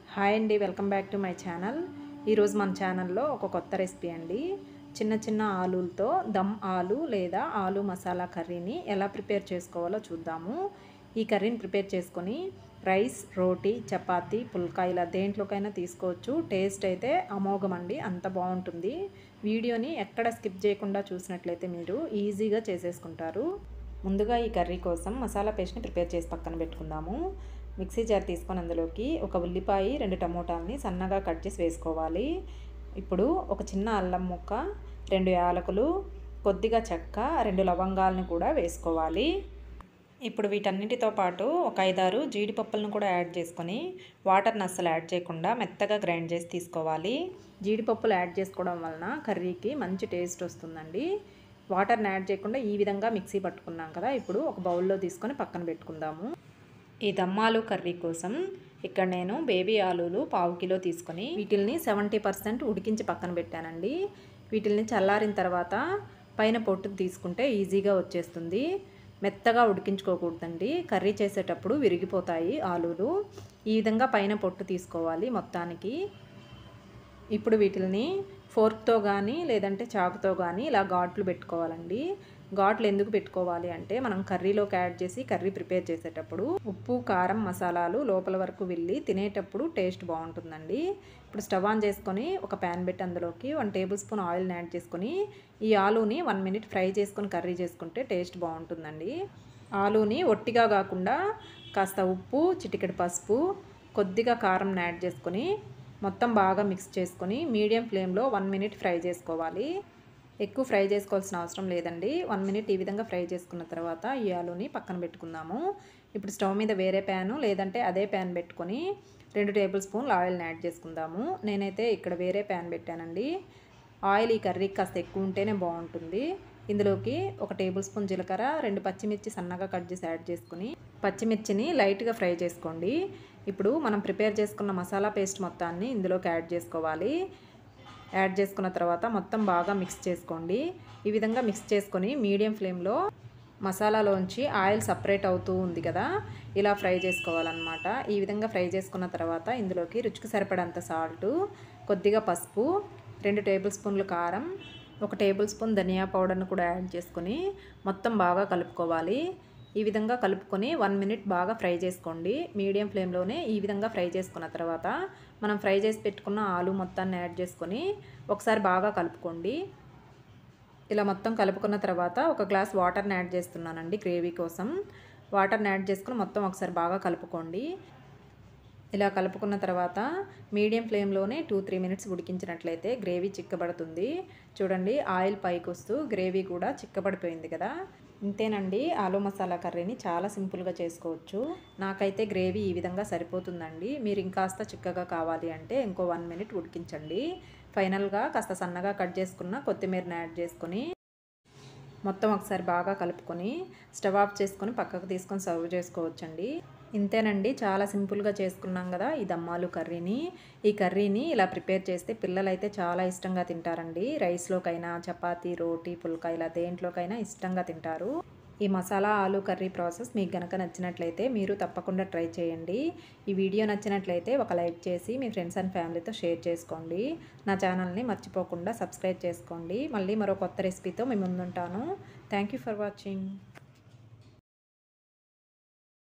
hi అండి welcome back to my channel ఈరోజు మన ఛానల్లో ఒక కొత్త రెసిపీ అండి చిన్న చిన్న ఆలులతో దమ్ ఆలు లేదా ఆలు మసాలా కర్రీని ఎలా ప్రిపేర్ చేసుకోవాలో చూద్దాము ఈ కర్రీని ప్రిపేర్ చేసుకొని రైస్ రోటీ చపాతీ పుల్కా ఇలా దేంట్లోకైనా తీసుకోవచ్చు టేస్ట్ అయితే అమోఘం అండి అంత బాగుంటుంది వీడియోని ఎక్కడ స్కిప్ చేయకుండా చూసినట్లయితే మీరు ఈజీగా చేసేసుకుంటారు ముందుగా ఈ కర్రీ కోసం మసాలా పేస్ట్ని ప్రిపేర్ చేసి పక్కన పెట్టుకుందాము మిక్సీ జార్ తీసుకొని అందులోకి ఒక ఉల్లిపాయ రెండు టమోటాలని సన్నగా కట్ చేసి వేసుకోవాలి ఇప్పుడు ఒక చిన్న అల్లం ముక్క రెండు యాలకులు కొద్దిగా చెక్క రెండు లవంగాలను కూడా వేసుకోవాలి ఇప్పుడు వీటన్నిటితో పాటు ఒక ఐదారు జీడిపప్పులను కూడా యాడ్ చేసుకొని వాటర్ని అస్సలు యాడ్ చేయకుండా మెత్తగా గ్రైండ్ చేసి తీసుకోవాలి జీడిపప్పులు యాడ్ చేసుకోవడం వలన కర్రీకి మంచి టేస్ట్ వస్తుందండి వాటర్ని యాడ్ చేయకుండా ఈ విధంగా మిక్సీ పట్టుకున్నాం కదా ఇప్పుడు ఒక బౌల్లో తీసుకొని పక్కన పెట్టుకుందాము ఈ దమ్మాలు కర్రీ కోసం ఇక్కడ నేను బేబీ ఆలూలు పావు కిలో తీసుకొని వీటిల్ని సెవెంటీ పర్సెంట్ ఉడికించి పక్కన పెట్టానండి వీటిల్ని చల్లారిన తర్వాత పైన పొట్టుకు తీసుకుంటే ఈజీగా వచ్చేస్తుంది మెత్తగా ఉడికించుకోకూడదండి కర్రీ చేసేటప్పుడు విరిగిపోతాయి ఆలూలు ఈ విధంగా పైన పొట్టు తీసుకోవాలి మొత్తానికి ఇప్పుడు వీటిని ఫోర్క్తో కానీ లేదంటే చాకుతో కానీ ఇలా ఘాట్లు పెట్టుకోవాలండి ఘాట్లు ఎందుకు పెట్టుకోవాలి అంటే మనం కర్రీలోకి యాడ్ చేసి కర్రీ ప్రిపేర్ చేసేటప్పుడు ఉప్పు కారం మసాలాలు లోపల వరకు వెళ్ళి తినేటప్పుడు టేస్ట్ బాగుంటుందండి ఇప్పుడు స్టవ్ ఆన్ చేసుకొని ఒక ప్యాన్ పెట్టి అందులోకి వన్ టేబుల్ స్పూన్ ఆయిల్ని యాడ్ చేసుకొని ఈ ఆలూని వన్ మినిట్ ఫ్రై చేసుకొని కర్రీ చేసుకుంటే టేస్ట్ బాగుంటుందండి ఆలూని ఒట్టిగా కాకుండా కాస్త ఉప్పు చిటికెడు పసుపు కొద్దిగా కారం యాడ్ చేసుకొని మొత్తం బాగా మిక్స్ చేసుకొని మీడియం ఫ్లేమ్లో వన్ మినిట్ ఫ్రై చేసుకోవాలి ఎక్కువ ఫ్రై చేసుకోవాల్సిన అవసరం లేదండి వన్ మినిట్ ఈ విధంగా ఫ్రై చేసుకున్న తర్వాత ఈ ఆలుని పక్కన పెట్టుకుందాము ఇప్పుడు స్టవ్ మీద వేరే ప్యాను లేదంటే అదే ప్యాన్ పెట్టుకొని రెండు టేబుల్ స్పూన్లు ఆయిల్ని యాడ్ చేసుకుందాము నేనైతే ఇక్కడ వేరే ప్యాన్ పెట్టానండి ఆయిల్ ఈ కర్రీకి కాస్త ఎక్కువ ఉంటేనే బాగుంటుంది ఇందులోకి ఒక టేబుల్ స్పూన్ జీలకర్ర రెండు పచ్చిమిర్చి సన్నగా కట్ చేసి యాడ్ చేసుకుని పచ్చిమిర్చిని లైట్గా ఫ్రై చేసుకోండి ఇప్పుడు మనం ప్రిపేర్ చేసుకున్న మసాలా పేస్ట్ మొత్తాన్ని ఇందులోకి యాడ్ చేసుకోవాలి యాడ్ చేసుకున్న తర్వాత మొత్తం బాగా మిక్స్ చేసుకోండి ఈ విధంగా మిక్స్ చేసుకొని మీడియం ఫ్లేమ్లో మసాలాలోంచి ఆయిల్ సపరేట్ అవుతూ ఉంది కదా ఇలా ఫ్రై చేసుకోవాలన్నమాట ఈ విధంగా ఫ్రై చేసుకున్న తర్వాత ఇందులోకి రుచికి సరిపడంత సాల్టు కొద్దిగా పసుపు రెండు టేబుల్ స్పూన్లు కారం ఒక టేబుల్ స్పూన్ ధనియా పౌడర్ను కూడా యాడ్ చేసుకొని మొత్తం బాగా కలుపుకోవాలి ఈ విధంగా కలుపుకొని వన్ మినిట్ బాగా ఫ్రై చేసుకోండి మీడియం ఫ్లేమ్లోనే ఈ విధంగా ఫ్రై చేసుకున్న తర్వాత మనం ఫ్రై చేసి పెట్టుకున్న ఆలు మొత్తాన్ని యాడ్ చేసుకొని ఒకసారి బాగా కలుపుకోండి ఇలా మొత్తం కలుపుకున్న తర్వాత ఒక గ్లాస్ వాటర్ని యాడ్ చేస్తున్నానండి గ్రేవీ కోసం వాటర్ని యాడ్ చేసుకుని మొత్తం ఒకసారి బాగా కలుపుకోండి ఇలా కలుపుకున్న తర్వాత మీడియం ఫ్లేమ్లోనే టూ త్రీ మినిట్స్ ఉడికించినట్లయితే గ్రేవీ చిక్కబడుతుంది చూడండి ఆయిల్ పైకి వస్తూ గ్రేవీ కూడా చిక్కబడిపోయింది కదా ఇంతేనండి ఆలు మసాలా కర్రీని చాలా సింపుల్గా చేసుకోవచ్చు నాకైతే గ్రేవీ ఈ విధంగా సరిపోతుందండి మీరు ఇంకాస్త చిక్కగా కావాలి అంటే ఇంకో వన్ మినిట్ ఉడికించండి ఫైనల్గా కాస్త సన్నగా కట్ చేసుకున్న కొత్తిమీరని యాడ్ చేసుకొని మొత్తం ఒకసారి బాగా కలుపుకొని స్టవ్ ఆఫ్ చేసుకొని పక్కకు తీసుకొని సర్వ్ చేసుకోవచ్చండి ఇంతేనండి చాలా సింపుల్గా చేసుకున్నాం కదా ఈ దమ్మాలు కర్రీని ఈ కర్రీని ఇలా ప్రిపేర్ చేస్తే పిల్లలైతే చాలా ఇష్టంగా తింటారండి రైస్లోకైనా చపాతీ రోటీ పుల్కా ఇలా దేంట్లోకైనా ఇష్టంగా తింటారు ఈ మసాలా ఆలు కర్రీ ప్రాసెస్ మీకు గనక నచ్చినట్లయితే మీరు తప్పకుండా ట్రై చేయండి ఈ వీడియో నచ్చినట్లయితే ఒక లైక్ చేసి మీ ఫ్రెండ్స్ అండ్ ఫ్యామిలీతో షేర్ చేసుకోండి నా ఛానల్ని మర్చిపోకుండా సబ్స్క్రైబ్ చేసుకోండి మళ్ళీ మరో కొత్త రెసిపీతో మీ ముందుంటాను థ్యాంక్ యూ ఫర్ వాచింగ్